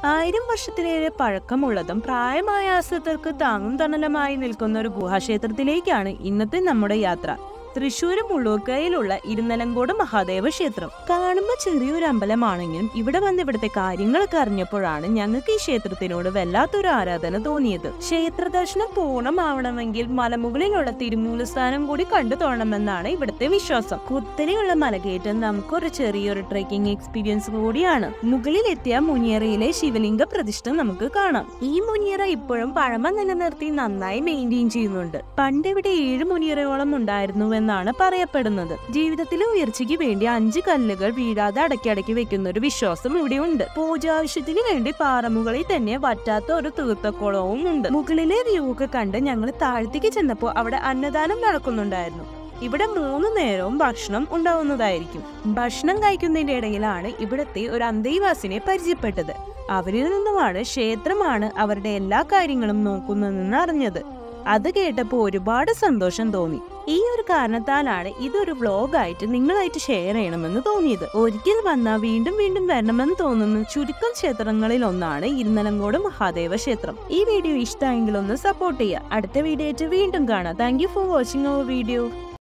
ആയിരം വർഷത്തിലേറെ പഴക്കമുള്ളതും പ്രായമായ ആശ്രിതർക്ക് താങ്ങും തണലുമായി നിൽക്കുന്ന ഒരു ഗുഹാക്ഷേത്രത്തിലേക്കാണ് ഇന്നത്തെ നമ്മുടെ യാത്ര തൃശ്ശൂർ മുള്ളൂർക്കരയിലുള്ള ഇരുന്നലങ്കോട് മഹാദേവ ക്ഷേത്രം കാണുമ്പോൾ ചെറിയൊരു അമ്പലമാണെങ്കിലും ഇവിടെ വന്ന് ഇവിടുത്തെ കാര്യങ്ങളൊക്കെ അറിഞ്ഞപ്പോഴാണ് ഞങ്ങൾക്ക് ഈ ക്ഷേത്രത്തിനോട് വല്ലാത്തൊരു ആരാധന തോന്നിയത് ക്ഷേത്ര ദർശനം പൂർണ്ണമാവണമെങ്കിൽ മലമുകളിലുള്ള തിരുമൂലസ്ഥാനം കൂടി കണ്ടു തൊഴണമെന്നാണ് ഇവിടുത്തെ വിശ്വാസം കുത്തനെയുള്ള മലകയറ്റം നമുക്കൊരു ചെറിയൊരു ട്രെക്കിംഗ് എക്സ്പീരിയൻസ് കൂടിയാണ് മുകളിലെത്തിയ മുനിയറയിലെ ശിവലിംഗ പ്രതിഷ്ഠ നമുക്ക് കാണാം ഈ മുനിയറ ഇപ്പോഴും പഴമ നിലനിർത്തി നന്നായി മെയിൻറ്റെയിൻ ചെയ്യുന്നുണ്ട് പണ്ട് ഇവിടെ ഏഴ് മുനിയറയോളം ഉണ്ടായിരുന്നുവെന്നാണ് പറയപ്പെടുന്നത് ജീവിതത്തിലെ ഉയർച്ചയ്ക്ക് വേണ്ടി അഞ്ച് കല്ലുകൾ വീഴാതെ അടക്കിയടക്കി വെക്കുന്ന ഒരു വിശ്വാസം ഇവിടെ ഉണ്ട് പൂജാവശ്യത്തിന് വേണ്ടി പാറമുകളിൽ തന്നെ വറ്റാത്ത ഒരു തീർത്ഥക്കുളവും ഉണ്ട് മുകളിലെ വ്യൂ ഒക്കെ കണ്ട് ഞങ്ങൾ താഴത്തേക്ക് ചെന്നപ്പോൾ അവിടെ അന്നദാനം നടക്കുന്നുണ്ടായിരുന്നു ഇവിടെ മൂന്ന് നേരവും ഭക്ഷണം ഉണ്ടാവുന്നതായിരിക്കും ഭക്ഷണം കഴിക്കുന്നതിന്റെ ഇടയിലാണ് ഇവിടുത്തെ ഒരു അന്തേവാസിനെ പരിചയപ്പെട്ടത് അവരിൽ നിന്നുമാണ് ക്ഷേത്രമാണ് അവരുടെ എല്ലാ കാര്യങ്ങളും നോക്കുന്നതെന്ന് അറിഞ്ഞത് അത് കേട്ടപ്പോൾ ഒരുപാട് സന്തോഷം തോന്നി ഈ ഒരു കാരണത്താലാണ് ഇതൊരു വ്ലോഗായിട്ട് നിങ്ങളായിട്ട് ഷെയർ ചെയ്യണമെന്ന് തോന്നിയത് ഒരിക്കൽ വന്നാൽ വീണ്ടും വീണ്ടും വരണമെന്ന് തോന്നുന്ന ചുരുക്കം ക്ഷേത്രങ്ങളിൽ ഒന്നാണ് ഇരുന്നലങ്കോട് മഹാദേവ ക്ഷേത്രം ഈ വീഡിയോ ഇഷ്ടമെങ്കിൽ ഒന്ന് സപ്പോർട്ട് ചെയ്യുക അടുത്ത വീഡിയോ ആയിട്ട് വീണ്ടും കാണാം thank you for watching our video